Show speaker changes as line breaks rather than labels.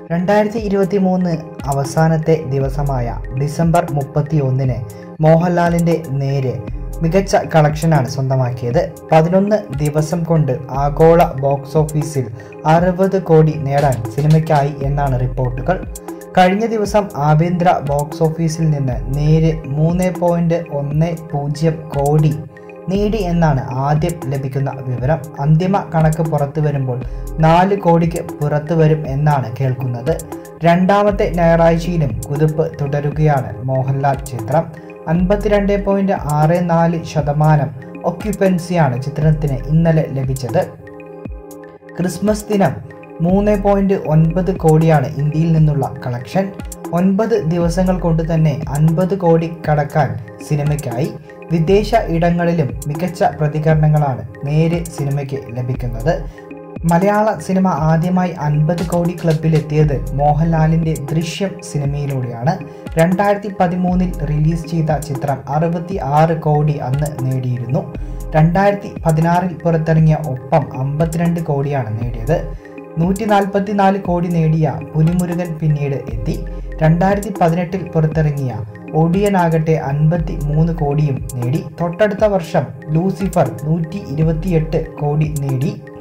രണ്ടായിരത്തി ഇരുപത്തി മൂന്ന് അവസാനത്തെ ദിവസമായ ഡിസംബർ മുപ്പത്തി ഒന്നിന് മോഹൻലാലിൻ്റെ നേര് മികച്ച കളക്ഷനാണ് സ്വന്തമാക്കിയത് പതിനൊന്ന് ദിവസം കൊണ്ട് ആഗോള ബോക്സ് ഓഫീസിൽ അറുപത് കോടി നേടാൻ സിനിമയ്ക്കായി എന്നാണ് റിപ്പോർട്ടുകൾ കഴിഞ്ഞ ദിവസം ആഭ്യന്തര ബോക്സ് ഓഫീസിൽ നിന്ന് നേര് മൂന്ന് പോയിന്റ് ഒന്ന് പൂജ്യം കോടി നേടി എന്നാണ് ആദ്യം ലഭിക്കുന്ന വിവരം അന്തിമ കണക്ക് പുറത്തു വരുമ്പോൾ നാല് കോടിക്ക് പുറത്തു വരും എന്നാണ് കേൾക്കുന്നത് രണ്ടാമത്തെ ഞായറാഴ്ചയിലും കുതിപ്പ് തുടരുകയാണ് മോഹൻലാൽ ചിത്രം അൻപത്തിരണ്ട് പോയിന്റ് ആറ് നാല് ശതമാനം ഒക്യുപ്പൻസിയാണ് ചിത്രത്തിന് ഇന്നലെ ലഭിച്ചത് ക്രിസ്മസ് ദിനം മൂന്ന് പോയിന്റ് ഒൻപത് കോടിയാണ് ഇന്ത്യയിൽ നിന്നുള്ള കളക്ഷൻ ഒൻപത് ദിവസങ്ങൾ കൊണ്ട് തന്നെ അൻപത് കോടി കടക്കാൻ സിനിമയ്ക്കായി വിദേശ ഇടങ്ങളിലും മികച്ച പ്രതികരണങ്ങളാണ് നേര് സിനിമയ്ക്ക് ലഭിക്കുന്നത് മലയാള സിനിമ ആദ്യമായി അൻപത് കോടി ക്ലബിലെത്തിയത് മോഹൻലാലിൻ്റെ ദൃശ്യം സിനിമയിലൂടെയാണ് രണ്ടായിരത്തി പതിമൂന്നിൽ റിലീസ് ചെയ്ത ചിത്രം അറുപത്തി ആറ് കോടി അന്ന് നേടിയിരുന്നു രണ്ടായിരത്തി പതിനാറിൽ പുറത്തിറങ്ങിയ ഒപ്പം അമ്പത്തിരണ്ട് കോടിയാണ് നേടിയത് നൂറ്റി നാൽപ്പത്തി നാല് കോടി നേടിയ പുലിമുരുകൻ പിന്നീട് എത്തി രണ്ടായിരത്തി പതിനെട്ടിൽ പുറത്തിറങ്ങിയ ഒടിയനാകട്ടെ അൻപത്തി മൂന്ന് കോടിയും നേടി തൊട്ടടുത്ത വർഷം ലൂസിഫർ നൂറ്റി ഇരുപത്തിയെട്ട് കോടി നേടി